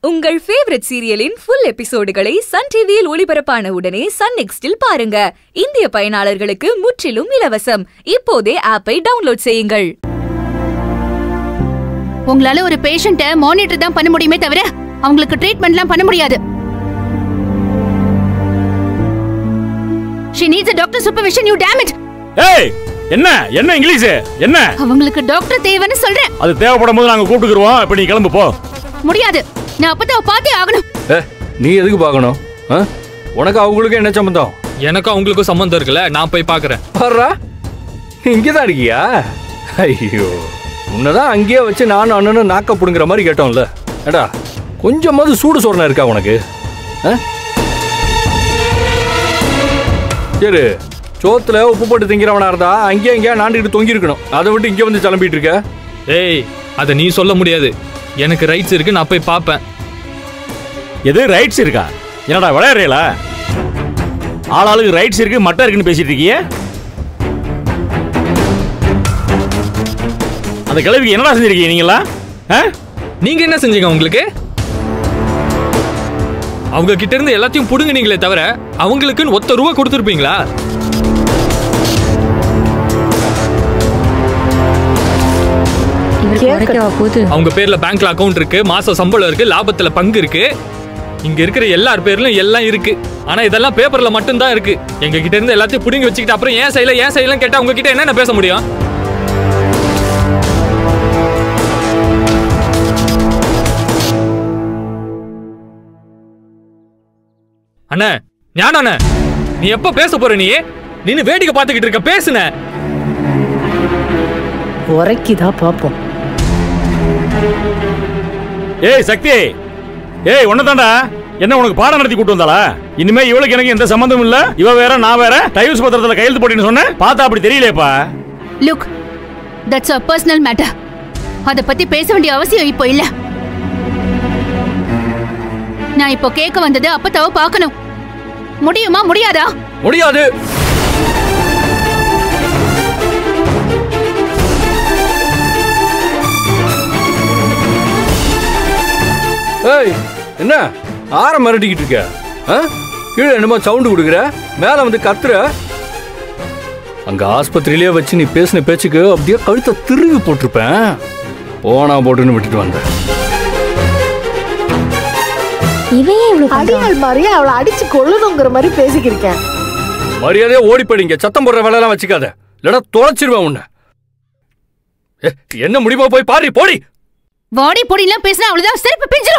உங்கள் ஃபேவரட் சீரியலின் ஃபுல் எபிசோடுகளை சன் டிவியில் ஒளிபரப்பான உடனே சன் நெக்ஸ்டில் பாருங்க இந்திய பயனாளர்களுக்கு முற்றிலும் இலவசம் இப்போதே ஆப்பை டவுன்லோட் செய்யுங்கள் உங்களால ஒரு பேஷண்ட்ட மானிட்டர் தான் பண்ண முடியுமே தவிர அவங்களுக்கு ட்ரீட்மெண்ட்லாம் பண்ண முடியாது she needs a doctor supervision you damn it ஏய் என்ன என்ன இங்கிலீஷ் என்ன அவங்களுக்கு டாக்டர் தேவைன்னு சொல்றேன் அது தேவைப்படும் போது நாங்க கூப்பிட்டுக்குருவோம் இப்ப நீ கிளம்பு போ முடியாது நான் அப்பதான் பார்த்தே ஆகணும் ஏ நீ எதுக்கு பார்க்கணும் ஆ? உனக்கு அவங்களுக்கு என்ன சம்மந்தம் எனக்கும் அவங்களுக்கும் சம்மந்தம் இருக்குல்ல நான் போய் பார்க்கறேன் வர்றா இங்கே தான் இருக்கியா ஐயோ உன்னதான் அங்கேயே வச்சு நானும் அண்ணனும் நாக்க புடுங்குற மாதிரி கேட்டோம்ல ஏடா கொஞ்சமாவது சூடு சொரணை இருக்கா உனக்கு ஆ? சரி சோத்துல உப்பு போட்டு திங்கிறவனா இருந்தா அங்கேயே அங்கேயே நாண்டுக்கிட்டு தொங்கி இருக்கணும் அதை விட்டு இங்கே வந்து கிளம்பிட்டு இருக்க ஏய் அதை நீ சொல்ல முடியாது எனக்கு ரைட்ஸ் இருக்கு நான் போய் பார்ப்பேன் எது ரைட்ஸ் இருக்கா என்னடா விளையாடுறீங்களா ஆளாளுக்கு ரைட்ஸ் இருக்கு மட்டை இருக்குன்னு பேசிட்டு இருக்கீங்க அந்த கிழவிக்கு என்னடா செஞ்சிருக்கீங்க நீங்களா ஆ? நீங்க என்ன செஞ்சீங்க உங்களுக்கு அவங்க கிட்ட இருந்து எல்லாத்தையும் புடுங்குனீங்களே தவிர அவங்களுக்குன்னு ஒத்த ரூபா கொடுத்துருப்பீங்களா அவங்க பேர்ல பேங்க்ல அக்கவுண்ட் இருக்கு மாச சம்பளம் இருக்கு லாபத்துல பங்கு இருக்கு இங்க இருக்கிற எல்லார் பேர்லயும் எல்லாம் இருக்கு ஆனா இதெல்லாம் பேப்பர்ல மட்டும் தான் இருக்கு எங்க கிட்ட இருந்து எல்லாத்தையும் புடுங்கி வச்சுக்கிட்டு அப்புறம் ஏன் செய்யல ஏன் செய்யலாம் கேட்டா உங்க கிட்ட என்னென்ன பேச முடியும் அண்ணே ஞான அண்ணே நீ எப்ப பேச போற நீ நின்னு வேடிக்கை பார்த்துக்கிட்டு இருக்க பேசுன உரைக்குதா பாப்போம் ஏய் சக்தி ஏய் ஒன்னதாண்டா என்ன உனக்கு பாடம் நடத்தி கூட்டு வந்தாளா இனிமே இவளுக்கு எனக்கு எந்த சம்மந்தமும் இல்ல இவ வேற நான் வேற டைவர்ஸ் பத்திரத்துல கையெழுத்து போட்டேன்னு சொன்னேன் பார்த்தா அப்படி தெரியலையேப்பா look that's a personal matter அத பத்தி பேச வேண்டிய அவசியம் இப்போ இல்ல நான் இப்போ கேட்க வந்தது அப்பத்தாவ பார்க்கணும் முடியுமா முடியாதா முடியாது ஏய் என்ன ஆற மிரட்டிக்கிட்டு இருக்க ஆ? கீழே என்னமோ சவுண்டு கொடுக்குற மேல வந்து கத்துற அங்க ஆஸ்பத்திரியிலே வச்சு நீ பேசின பேச்சுக்கு அப்படியே கழுத்தை திருவி போட்டிருப்பேன் போனா போட்டுன்னு விட்டுட்டு வந்தேன் இவன் ஏன் இவ்வளவு பண்றான்? அடிகள் மாதிரியே அவளை அடிச்சு கொள்ளணுங்கிற மாதிரி பேசிக்கிருக்கேன் மரியாதையா ஓடி போயிடுங்க சத்தம் போடுற வேலையெல்லாம் வச்சுக்காத இல்லைன்னா தொலைச்சிருவேன் உன்னை ஏ, என்ன முடியுமோ போய் பாரு போடி வாடி பொடிலாம் பேசினா அவ்வளவுதான் செருப்பு பிஞ்சிரும்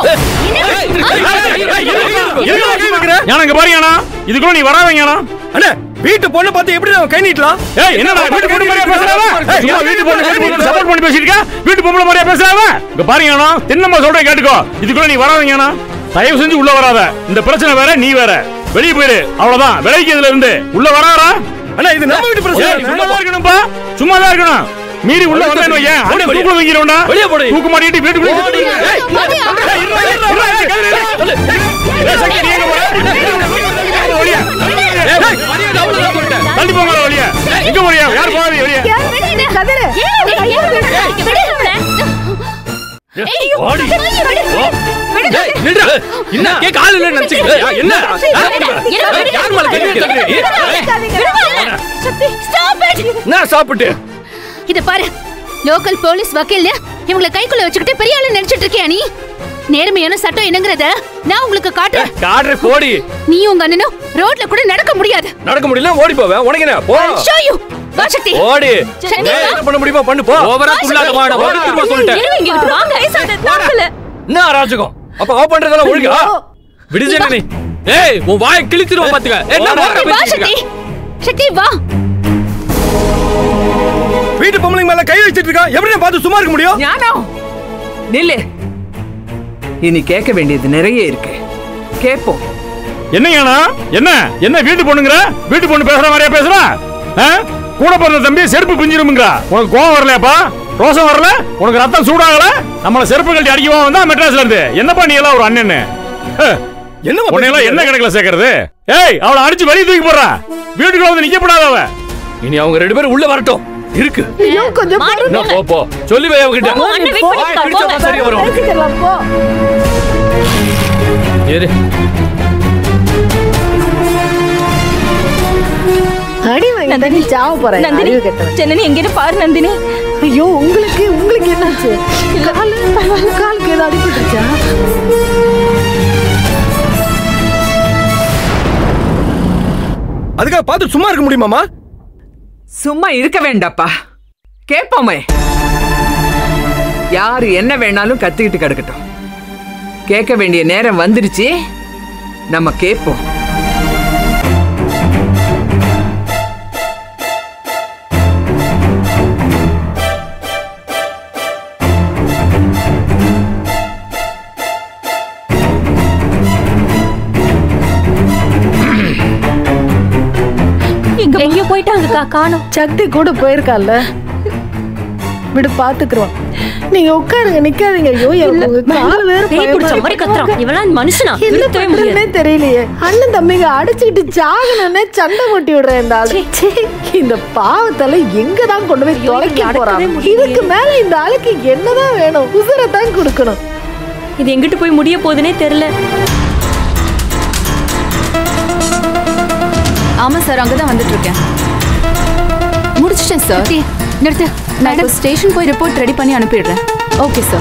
ஞானம் இங்க பாரு ஞானம் இதுக்குள்ள நீ வராத ஞானம் அண்ணே வீட்டு பொண்ணு பார்த்து எப்படி நம்ம கை நீட்டலாம் ஏய் என்னடா வீட்டு பொண்ணு மாதிரியா பேசுறாவ ஏய் சும்மா வீட்டு பொண்ணு வீட்டு பொண்ணு சப்போர்ட் பண்ணி பேசிட்டு இருக்க வீட்டு பொம்பளை மாதிரியா பேசுறாவ இங்க பாரு ஞானம் தின்னம்மா சொல்றேன் கேட்டுக்கோ இதுக்குள்ள நீ வராத ஞானம் தயவு செஞ்சு உள்ள வராத இந்த பிரச்சனை வேற நீ வேற வெளிய போயிரு அவ்வளவுதான் விலைக்கு இதுல இருந்து உள்ள வராதா அண்ணா இது நம்ம வீட்டு பிரச்சனை ஏய், சும்மா தான் இருக்கணும்பா சும்மா தான் இருக்கணும் மீறி உள்ள வந்தேன்னு வையேன் ஓடி அண்ணன் போடி. தூக்குல வைக்கிறோம்டா வெளியே போடி. தூக்கு மாட்டிட்டு வீட்டுக்குள்ள ஓடி. ஏய், மாடி, இருடா, இருடா, இருடா, இருடா, கையில இரு. ஏய், சக்தி, நீ எங்க போற? வெளியே. தள்ளி போங்க வெளியே எங்க போறியா யார் போவாங்க வெளியே கதிரு ஓடி. ஏய், நில்றா. என்ன கேட்க ஆள் இல்லைன்னு நினைச்சுக்கிட்டியா? என்ன ஏய், யார் மேல கை வைக்கிற? ஏய், என்ன சாப்பிட்டு இத பாரு லோக்கல் போலீஸ் வக்கீல் இவங்களை கைக்குள்ள வச்சுக்கிட்டு பெரிய ஆளு நினைச்சிட்டு இருக்கியா நீ நேர்மையான சட்டம் என்னங்கறத நான் உங்களுக்கு காட்டுறேன் காடுற போடி நீ உங்க அண்ணனும் ரோட்ல கூட நடக்க முடியாது நடக்க முடியல ஓடி போவேன் உனக்கு என்ன போ I'll show you. வா சக்தி ஓடி சக்தி, ஏய், வா. என்ன பண்ண முடியுமா பண்ணு போ ஓவரா துள்ளாத மாட, ஓடி திரும்ப சொல்லிட்டேன். என்ன அராஜகம் அப்ப அவ பண்றதெல்லாம் ஒழுங்கா விடுஜன நீ. ஏய், உன் வாயை கிழிச்சிருவேன் பாத்துக்க. என்ன ஓவரா சக்தி, வா பேசிட்டு சக்தி இருக்க? சக்தி வா வீட்டு பொம்பளைங்க மேல கை வச்சிட்டு இருக்கா எப்படி நான் பார்த்து சும்மா இருக்க முடியும் ஞானம் நில்லு இனி கேட்க வேண்டியது நிறைய இருக்கு கேட்போம் என்ன ஞானம் என்ன என்ன வீட்டு பொண்ணுங்கிற வீட்டு பொண்ணு பேசுற மாதிரியா பேசுறா ஆ? கூட பிறந்த தம்பி செருப்பு பிஞ்சிருமுங்க உனக்கு கோவம் வரலையாப்பா ரோசம் வரல உனக்கு ரத்தம் சூடாகல நம்மள செருப்பு கழட்டி அடிக்கவா வந்தா மெட்ராஸ்ல இருந்து என்னப்பா நீ எல்லாம் ஒரு அண்ணன்னு என்ன உன்னையெல்லாம் என்ன கணக்குல சேர்க்கறது ஏய் அவளை அடிச்சு வெளியே தூக்கி போடுறா வீட்டுக்குள்ள வந்து நிக்கப்படாத அவ இனி அவங்க ரெண்டு பேரும் உள்ள வரட்டும் இருக்கு ஐயோ கொஞ்சம் மாடி பொறுமை. என்ன போ போ சொல்லி வை அவகிட்ட அண்ணன் wait வாய் பண்ணிருக்கா, கிழிச்சா போங்க. சரியா வரும் பேசிக்கலாம் போ ஏறு அடி வாங்கி நீ சாவ போறேன் நந்தினி அறிவு கெட்டவன் ஜனனி எங்கேன்னு பாரு நந்தினி ஐயோ உங்களுக்கு உங்களுக்கு என்னாச்சு கால் காலுக்கு ஏதோ அடிபட்டுருச்சா அதுக்காக பார்த்து சும்மா இருக்க முடியுமாமா சும்மா இருக்க வேண்டாப்பா கேட்போமே யாரு என்ன வேணாலும் கத்திக்கிட்டு கிடக்கட்டும் கேட்க வேண்டிய நேரம் வந்துருச்சு நம்ம கேட்போம் எங்க போயிட்டாங்கக்கா காணோம் சக்தி கூட போயிருக்கால விடு பாத்துக்கிறோம் நீங்க உட்காருங்க நிக்காதீங்க ஐயோ எனக்கு உங்க கால் வேற பேய் பயமா பிடிச்ச மாதிரி இருக்கு. கத்துறான் இவெல்லாம் மனுஷனா என்ன நிறுத்தவே பண்றதுனே முடியாது தெரியலையே அண்ணன் தம்பிங்க அடிச்சுக்கிட்டு சாகணும்னே சண்டை கொட்டி விடுறேன் இந்த ஆளு ச்சே, இந்த பாவத்தால எங்க தான் கொண்டு போய் தொலைக்க அடக்கவே போறான் முடியலையே. இதுக்கு மேல இந்த ஆளுக்கு என்னதான் வேணும் உசுரை தான் கொடுக்கணும் இது எங்கிட்டு போய் முடிய போகுதுன்னே தெரியல ஆமா சார் அங்கதான் வந்துட்டு இருக்கேன் முடிச்சிட்டேன் சார் சக்தி, நிறுத்து நான் இப்போ ஸ்டேஷன் போய் ரிப்போர்ட் ரெடி பண்ணி அனுப்பிடுறேன் okay sir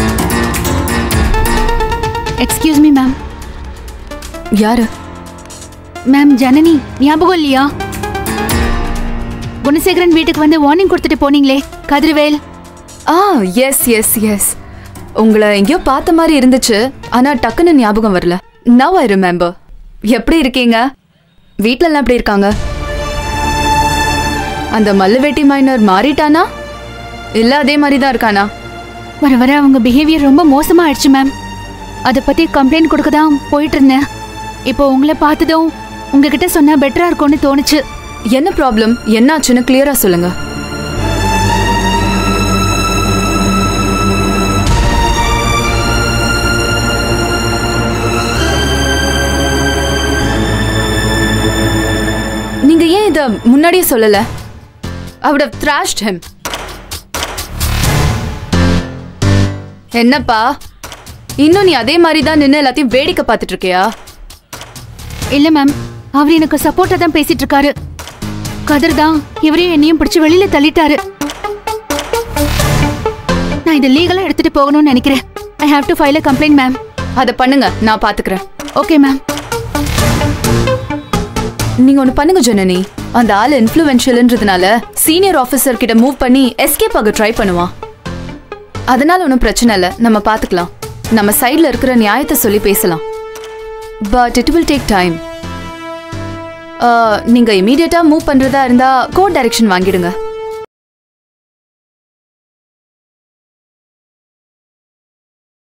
excuse me ma'am யாரு மேம் ஜனனி ஞாபகம் இல்லையா குணசேகரன் வீட்டுக்கு வந்து வார்னிங் கொடுத்துட்டு போனீங்களே Kathirvel ah yes yes yes உங்களை எங்கேயோ பார்த்த மாதிரி இருந்துச்சு ஆனா டக்குன்னு ஞாபகம் வரல நவ் ஐ ரிமெம்பர் எப்படி இருக்கீங்க வீட்லலாம் எப்படி இருக்காங்க அந்த மல்லுவெட்டி மைனர் மாறிட்டானா இல்ல அதே மாதிரி தான் இருக்கானா வர வர அவங்க பிஹேவியர் ரொம்ப மோசமா ஆயிடுச்சு மேம் அதை பத்தி கம்ப்ளைண்ட் கொடுக்க தான் போயிட்டு இருந்தேன் இப்போ உங்களை பார்த்ததும் உங்ககிட்ட சொன்னா பெட்டரா இருக்கும்னு தோணுச்சு என்ன ப்ராப்ளம் என்னாச்சுன்னு கிளியரா சொல்லுங்க நீங்க ஏன் இத முன்னாடியே சொல்லல I would have thrashed him என்னப்பா இன்னும் நீ அதே மாதிரி தான் நின்று எல்லாத்தையும் வேடிக்கை பார்த்துட்டு இருக்கியா இல்ல மேம் அவர் எனக்கு சப்போர்ட்டா தான் பேசிட்டு இருக்காரு கதிர் தான் இவரையும் என்னையும் பிடிச்சு வெளியில தள்ளிட்டாரு நான் இதை லீகலா எடுத்துட்டு போகணும்னு நினைக்கிறேன் I have to file a complaint ma'am அதை பண்ணுங்க நான் பாத்துக்கிறேன் ஓகே மேம் நீங்க ஒண்ணு பண்ணுங்க ஜனனி அந்த ஆள் இன்ஃப்ளூவென்ஷியல்ன்றதுனால சீனியர் ஆஃபீஸர் கிட்ட மூவ் பண்ணி எஸ்கேப் ஆக ட்ரை பண்ணுவான் அதனால ஒன்றும் பிரச்சனை இல்லை நம்ம பார்த்துக்கலாம் நம்ம சைடில் இருக்கிற நியாயத்தை சொல்லி பேசலாம் but it will take time நீங்க இமீடியட்டா மூவ் பண்றதா இருந்தா கோர்ட் டைரக்ஷன் வாங்கிடுங்க